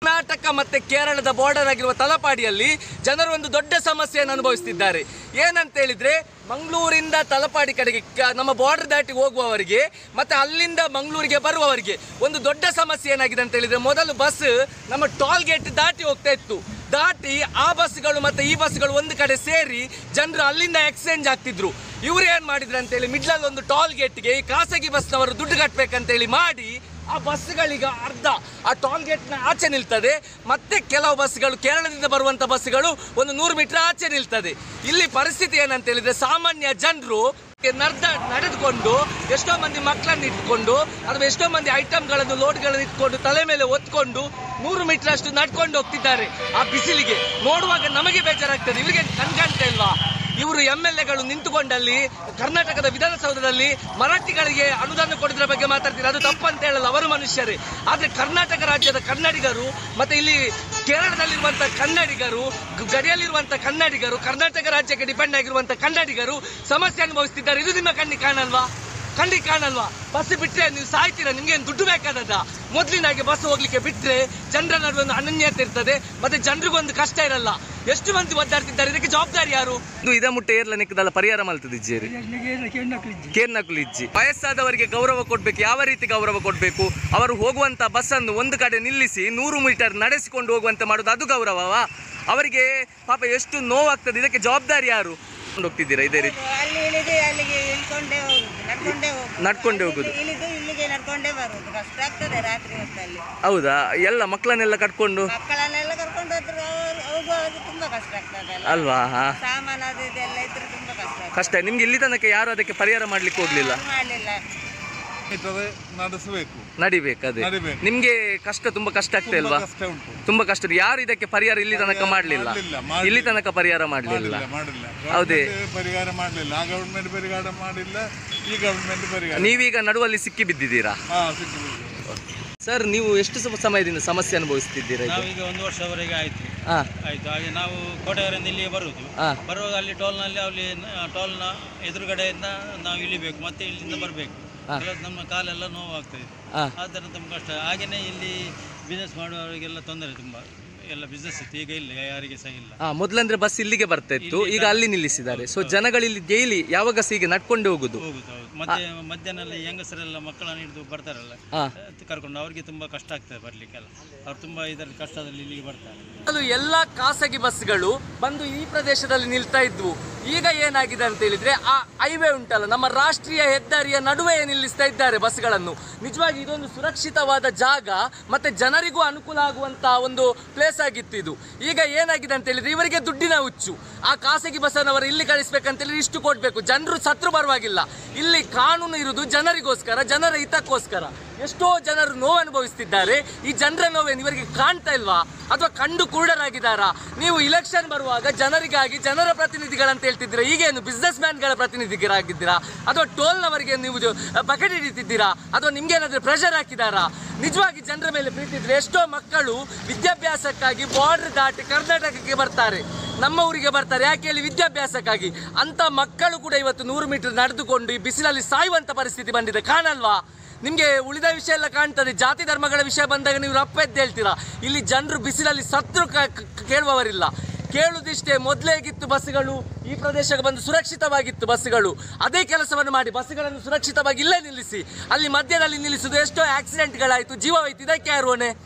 ಕರ್ನಾಟಕ ಮತ್ತೆ ಕೇರಳದ ಬಾರ್ಡರ್ ಆಗಿರುವ ತಲಪಾಡಿಯಲ್ಲಿ ಜನರು ಒಂದು ದೊಡ್ಡ ಸಮಸ್ಯೆಯನ್ನು ಅನುಭವಿಸುತ್ತಿದ್ದಾರೆ ಏನಂತ ಹೇಳಿದ್ರೆ ಮಂಗಳೂರಿಂದ ತಲಪಾಡಿ ಕಡೆಗೆ ಕ- ನಮ್ಮ ಬಾರ್ಡರ್ ದಾಟಿ ಹೋಗುವವರಿಗೆ ಮತ್ತೆ ಅಲ್ಲಿಂದ ಮಂಗಳೂರಿಗೆ ಬರುವವರಿಗೆ ಒಂದು ದೊಡ್ಡ ಸಮಸ್ಯೆ ಏನಾಗಿದೆ ಅಂತ ಹೇಳಿದ್ರೆ ಮೊದಲು ಬಸ್ ನಮ್ಮ ಟೋಲ್ ಗೇಟ್ ದಾಟಿ ಹೋಗ್ತಾ ಇತ್ತು ದಾಟಿ ಆ ಬಸ್ಗಳು ಮತ್ತೆ ಈ ಬಸ್ಗಳು ಒಂದು ಕಡೆ ಸೇರಿ ಜನರು ಅಲ್ಲಿಂದ ಎಕ್ಸ್ಚೇಂಜ್ ಆಗ್ತಿದ್ರು ಇವ್ರು ಏನ್ ಮಾಡಿದ್ರು ಅಂತೇಳಿ ಮಿಡ್ಲಲ್ಲಿ ಒಂದು ಟೋಲ್ ಗೇಟ್ಗೆ ಈ ಖಾಸಗಿ ಬಸ್ನವರು ದುಡ್ಡು ಕಟ್ಬೇಕಂತೇಳಿ ಮಾಡಿ ಆ ಬಸ್ಗಳೀಗ ಅರ್ಧ ಆ ಟೋಲ್ ಗೇಟ್ನ ಆಚೆ ನಿಲ್ತದೆ ಮತ್ತೆ ಕೆಲವು ಬಸ್ಗಳು ಕೇರಳದಿಂದ ಬರುವಂತ ಬಸ್ಗಳು ಒಂದು ನೂರು ಮೀಟರ್ ಆಚೆ ನಿಲ್ತದೆ ಇಲ್ಲಿ ಪರಿಸ್ಥಿತಿ ಏನಂತ ಹೇಳಿದ್ರೆ ಸಾಮಾನ್ಯ ಜನರು ನರ್ದ ನಡೆದುಕೊಂಡು ಎಷ್ಟೋ ಮಂದಿ ಮಕ್ಕಳನ್ನು ಇಟ್ಕೊಂಡು ಅಥವಾ ಎಷ್ಟೋ ಮಂದಿ ಐಟಮ್ಗಳನ್ನು ಲೋಡ್ಗಳನ್ನು ಇಟ್ಕೊಂಡು ತಲೆ ಮೇಲೆ ಒತ್ಕೊಂಡು ನೂರು ಮೀಟರ್ ಅಷ್ಟು ನಡ್ಕೊಂಡು ಹೋಗ್ತಿದ್ದಾರೆ ಆ ಬಿಸಿಲಿಗೆ ನೋಡುವಾಗ ನಮಗೆ ಬೇಜಾರಾಗ್ತದೆ ಇವರಿಗೆ ಕಣ್ಕಾಣ್ತಾ ಇಲ್ವಾ ಇವರು ಎಂ ಎಲ್ ಎಗಳು ನಿಂತುಕೊಂಡಲ್ಲಿ ಕರ್ನಾಟಕದ ವಿಧಾನಸೌಧದಲ್ಲಿ ಮರಾಠಿಗಳಿಗೆ ಅನುದಾನ ಕೊಡೋದ್ರ ಬಗ್ಗೆ ಮಾತಾಡ್ತಾರೆ ಅದು ತಪ್ಪಂತ ಹೇಳಲ್ಲ ಅವರು ಮನುಷ್ಯರೇ ಆದ್ರೆ ಕರ್ನಾಟಕ ರಾಜ್ಯದ ಕನ್ನಡಿಗರು ಮತ್ತೆ ಇಲ್ಲಿ ಕೇರಳದಲ್ಲಿರುವಂತ ಕನ್ನಡಿಗರು ಗ- ಗಡಿಯಲ್ಲಿರುವಂತ ಕನ್ನಡಿಗರು ಕರ್ನಾಟಕ ರಾಜ್ಯಕ್ಕೆ ಡಿಪೆಂಡ್ ಆಗಿರುವಂತ ಕನ್ನಡಿಗರು ಸಮಸ್ಯೆ ಅನುಭವಿಸ್ತಿದ್ದಾರೆ ಇದು ನಿಮ್ಮ ಕಣ್ಣಿಗೆ ಕಾಣಲ್ವಾ ಕಣ್ಣಿಗೆ ಕಾಣಲ್ವಾ ಬಸ್ ಬಿಟ್ರೆ ನೀವು ಸಾಯ್ತೀರಾ ನಿಮ್ಗೆ ಏನು ದುಡ್ಡು ಬೇಕಾದದ ಮೊದಲಿನಾಗೆ ಬಸ್ ಹೋಗ್ಲಿಕ್ಕೆ ಬಿಟ್ರೆ ಜನರ ನಡುವೆ ಒಂದು ಅನನ್ಯತೆ ಇರ್ತದೆ ಮತ್ತೆ ಜನರಿಗೊಂದು ಕಷ್ಟ ಇರಲ್ಲ ಎಷ್ಟು ಮಂದಿ ಒದ್ದಾಡ್ತಿದ್ದಾರೆ ಇದಕ್ಕೆ ಜವಾಬ್ದಾರಿ ಯಾರು ಇದು ಇದ ಮುಟ್ಟೆ ಏರ್ಲ ನಿಕ್ಕದಲ್ಲ ಪರಿಹಾರ ಮಲ್ತದಿದ್ದೀರಿ ಕೇರ್ನಕುಲು ಇಜ್ಜಿ ವಯಸ್ಸಾದವರಿಗೆ ಗೌರವ ಕೊಡ್ಬೇಕು ಯಾವ ರೀತಿ ಗೌರವ ಕೊಡ್ಬೇಕು ಅವರು ಹೋಗುವಂತ ಬಸ್ ಅನ್ನು ಒಂದು ಕಡೆ ನಿಲ್ಲಿಸಿ ನೂರು ಮೀಟರ್ ನಡೆಸಿಕೊಂಡು ಹೋಗುವಂತೆ ಮಾಡೋದು ಅದು ಗೌರವವಾ ಅವರಿಗೆ ಪಾಪ ಎಷ್ಟು ನೋವಾಗ್ತದೆ ಇದಕ್ಕೆ ಜವಾಬ್ದಾರಿ ಯಾರು ಕೊಂಡು ಹೋಗ್ತಿದ್ದೀರಾ ಇದೇ ರೀತಿ ಅಲ್ಲಿ ಇಳಿದು ಅಲ್ಲಿಗೆ ಇಳ್ಕೊಂಡೇ ಹೋಗುದು ನಡ್ಕೊಂಡೇ ಹೋಗುದು ನಡ್ಕೊಂಡೇ ಹೋಗುದು. ಇಲ್ಲಿಂದ ಇಳಿದು ಇಲ್ಲಿಗೆ ನಡ್ಕೊಂಡೇ ಬರುದು ಕಷ್ಟ ಆಗ್ತದೆ ರಾತ್ರಿ ಹೊತ್ತಲ್ಲಿ ಹೌದಾ ಎಲ್ಲ ಮಕ್ಕಳನ್ನೆಲ್ಲ ಕಟ್ಕೊಂಡು ಮಕ್ಕಳನ್ನೆಲ್ಲ ಕರ್ಕೊಂಡು ಹೋದ್ರೆ ಅವ್ರು ಹೋಗುವಾಗ ತುಂಬಾ ಕಷ್ಟ ಆಗ್ತದೆ ಅಲ್ಲ ಅಲ್ವಾ ಹಾ ಸಾಮಾನು ಅದು ಇದೆಲ್ಲ ಇದ್ರೆ ತುಂಬಾ ಕಷ್ಟ ಆಗ್ತದೆ ಕಷ್ಟ ನಿಮ್ಗೆ ಇಲ್ಲಿ ತನಕ ಯಾರು ಅದಕ್ಕೆ ಪರಿಹಾರ ಮಾಡ್ಲಿಕ್ಕೆ ಹೋಗ್ಲಿಲ್ಲ ಮಾಡ್ಲಿಲ್ಲ ಮೀಟರ್ ನಡೆಸಬೇಕು ನಡಿಬೇಕು ಅದೇ ನಡಿಬೇಕು. ನಿಮ್ಗೆ ಕಷ್ಟ ತುಂಬಾ ಕಷ್ಟ ಆಗ್ತಾ ತುಂಬಾ ಇಲ್ವಾ ಕಷ್ಟ ಉಂಟು ತುಂಬಾ ಕಷ್ಟ ಯಾರು ಇದಕ್ಕೆ ಪರಿಹಾರ ಇಲ್ಲಿ ತನಕ ಪರಿಹಾರ ಮಾಡ್ಲಿಲ್ಲ ಮಾಡ್ಲಿಲ್ಲ, ಮಾಡ್ಲಿಲ್ಲ. ಇಲ್ಲಿ ತನಕ ಪರಿಹಾರ ಮಾಡ್ಲಿಲ್ಲ ಮಾಡಿಲ್ಲ ಮಾಡಿಲ್ಲ ಹೌದೇ? Government ಪರಿಹಾರ ಮಾಡಲಿಲ್ಲ ಆ ಗವರ್ಮೆಂಟ್ ಪರಿಹಾರ ಮಾಡಿಲ್ಲ ಈ ಗವರ್ಮೆಂಟ್ ಪರಿಹಾರ ನೀವೀಗ ನಡುವಲ್ಲಿ ಸಿಕ್ಕಿ ಬಿದ್ದಿದ್ದೀರಾ ಹಾ ಸಿಕ್ಕಿದೆ ಸರ್ ನೀವು ಎಷ್ಟು ಸ- ಸಮಯದಿಂದ ಸಮಸ್ಯೆ ಅನುಭವಿಸ್ತಿದ್ದೀರಾ ಇದು? ನಾವೀಗ ಒಂದು ವರ್ಷವರೆಗೆ ಆಯ್ತು ಹಾ ಆಯ್ತು ಹಾಗೆ ನಾವು ಕೋಟೆಯವರಿಂದ ಇಲ್ಲಿಗೆ ಬರುವುದು ಹಾ. ಬರುವಾಗ ಅಲ್ಲಿ ಟೋಲ್ನಲ್ಲಿ ಅಲ್ಲಿ ನ- ಟೋಲ್ನ ಎದುರುಗಡೆಯಿಂದ ನಾವು ಇಳಿಬೇಕು ಮತ್ತೆ ಇಲ್ಲಿಂದ ಬರಬೇಕು ಕೆಲವು ನಮ್ಮ ಕಾಲೆಲ್ಲ ನೋವಾಗ್ತದೆ ಹಾ. ಆ ಥರ ತುಂಬ ಕಷ್ಟ ಹಾಗೆಯೇ ಇಲ್ಲಿ ಬಿಸ್ನೆಸ್ ಮಾಡುವವರಿಗೆಲ್ಲ ತೊಂದರೆ ತುಂಬ ಎಲ್ಲ ಬಿಸ್ನೆಸ್ ಇತ್ತು ಈಗ ಇಲ್ಲ ಯಾರಿಗೆ ಸಹ ಇಲ್ಲ ಹಾ ಮೊದ್ಲಂದ್ರೆ ಬಸ್ ಇಲ್ಲಿಗೆ ಬರ್ತಾ ಇತ್ತು ಈಗ ಅಲ್ಲಿ ನಿಲ್ಲಿಸಿದ್ದಾರೆ ಸೊ ಜನಗಳಿಲ್ಲಿ ಡೈಲಿ ಯಾವಾಗ ಸಹ ಈಗ ನಡ್ಕೊಂಡೇ ಹೋಗುದು ಹೋಗುದು ಹೌದು ಮತ್ತೆ ಮಧ್ಯಾಹ್ನ ಎಲ್ಲ ಹೆಂಗಸರೆಲ್ಲ ಮಕ್ಕಳನ್ನ ಹಿಡಿದು ಬರ್ತಾರಲ್ಲ ಹಾ. ಅದು ಕರ್ಕೊಂಡು ಅವರಿಗೆ ತುಂಬ ಕಷ್ಟ ಆಗ್ತದೆ ಬರಲಿಕ್ಕೆಲ್ಲ ಅವ್ರು ತುಂಬ ಇದರಲ್ಲಿ ಕಷ್ಟದಲ್ಲಿ ಇಲ್ಲಿಗೆ ಬರ್ತಾರೆ ಅದು ಎಲ್ಲ ಖಾಸಗಿ ಬಸ್ಗಳು ಬಂದು ಈ ಪ್ರದೇಶದಲ್ಲಿ ನಿಲ್ತಾ ಇದ್ವು ಈಗ ಏನಾಗಿದೆ ಅಂತ ಹೇಳಿದ್ರೆ ಆ ಹೈವೇ ಉಂಟಲ್ಲ ನಮ್ಮ ರಾಷ್ಟ್ರೀಯ ಹೆದ್ದಾರಿಯ ನಡುವೆ ನಿಲ್ಲಿಸ್ತಾ ಇದ್ದಾರೆ ಬಸ್ಗಳನ್ನು ನಿಜವಾಗಿ ಇದೊಂದು ಸುರಕ್ಷಿತವಾದ ಜಾಗ ಮತ್ತೆ ಜನರಿಗೂ ಅನುಕೂಲ ಆಗುವಂತ ಒಂದು ಪ್ಲೇಸ್ ಆಗಿತ್ತು ಇದು ಈಗ ಏನಾಗಿದೆ ಅಂತ ಹೇಳಿದ್ರೆ ಇವರಿಗೆ ದುಡ್ಡಿನ ಹುಚ್ಚು ಆ ಖಾಸಗಿ ಬಸ್ಸನ್ನವರು ಇಲ್ಲಿ ಕಳಿಸ್ಬೇಕಂತ ಹೇಳಿ ಇಷ್ಟು ಕೊಡ್ಬೇಕು ಜನರು ಸತ್ರು ಪರವಾಗಿಲ್ಲ ಇಲ್ಲಿ ಕಾನೂನು ಇರುವುದು ಜನರಿಗೋಸ್ಕರ ಜನರ ಹಿತಕ್ಕೋಸ್ಕರ ಎಷ್ಟೋ ಜನರು ನೋವು ಅನುಭವಿಸ್ತಿದ್ದಾರೆ ಈ ಜನರ ನೋವೇನು ಇವರಿಗೆ ಕಾಣ್ತಾ ಇಲ್ವಾ ಅಥವಾ ಕಂಡು ಕುರುಡರಾಗಿದ್ದಾರಾ ನೀವು ಇಲೆಕ್ಷನ್ ಬರುವಾಗ ಜನರಿಗಾಗಿ ಜನರ ಪ್ರತಿನಿಧಿಗಳಂತ ಹೇಳ್ತಿದ್ದೀರಾ ಈಗೇನು ಬಿಸ್ನೆಸ್ ಮ್ಯಾನ್ಗಳ ಪ್ರತಿನಿಧಿಗಳಾಗಿದ್ದೀರಾ ಅಥವಾ ಟೋಲ್ನವರಿಗೆ ನೀವು ಬಕೆಟ್ ಹಿಡಿತಿದ್ದೀರಾ ಅಥವಾ ನಿಮ್ಗೇನಾದ್ರೂ ಪ್ರೆಷರ್ ಹಾಕಿದಾರಾ ನಿಜವಾಗಿ ಜನರ ಮೇಲೆ ಪ್ರೀತಿ ಇದ್ರೆ ಎಷ್ಟೋ ಮಕ್ಕಳು ವಿದ್ಯಾಭ್ಯಾಸಕ್ಕಾಗಿ ಬಾರ್ಡರ್ ದಾಟಿ ಕರ್ನಾಟಕಕ್ಕೆ ಬರ್ತಾರೆ ನಮ್ಮ ಊರಿಗೆ ಬರ್ತಾರೆ ಯಾಕೆ ಹೇಳಿ ವಿದ್ಯಾಭ್ಯಾಸಕ್ಕಾಗಿ ಅಂತ ಮಕ್ಕಳು ಕೂಡ ಇವತ್ತು ನೂರು ಮೀಟರ್ ನಡೆದುಕೊಂಡು ಈ ಬಿಸಿಲಲ್ಲಿ ಸಾಯುವಂತ ಪರಿಸ್ಥಿತಿ ಬಂದಿದೆ ಕಾಣಲ್ವಾ ನಿಮಗೆ ಉಳಿದ ವಿಷಯ ಎಲ್ಲ ಕಾಣ್ತದೆ ಜಾತಿ ಧರ್ಮಗಳ ವಿಷಯ ಬಂದಾಗ ನೀವು ರಪ್ಪ ಎದ್ದು ಹೇಳ್ತೀರಾ ಇಲ್ಲಿ ಜನರು ಬಿಸಿಲಲ್ಲಿ ಸತ್ರು ಕ- ಕ- ಕೇಳುವವರಿಲ್ಲ ಕೇಳುದಿಷ್ಟೇ ಮೊದಲೇಗಿತ್ತು ಬಸ್ಗಳು ಈ ಪ್ರದೇಶಕ್ಕೆ ಬಂದು ಸುರಕ್ಷಿತವಾಗಿತ್ತು ಬಸ್ಗಳು ಅದೇ ಕೆಲಸವನ್ನು ಮಾಡಿ ಬಸ್ಗಳನ್ನು ಸುರಕ್ಷಿತವಾಗಿ ಇಲ್ಲೇ ನಿಲ್ಲಿಸಿ ಅಲ್ಲಿ ಮಧ್ಯದಲ್ಲಿ ನಿಲ್ಲಿಸುವುದು ಎಷ್ಟೋ ಆಕ್ಸಿಡೆಂಟ್ಗಳಾಯಿತು ಜೀವ ಹೋಯ್ತು ಇದಕ್ಕೆ ಯಾರು ಹೊಣೆ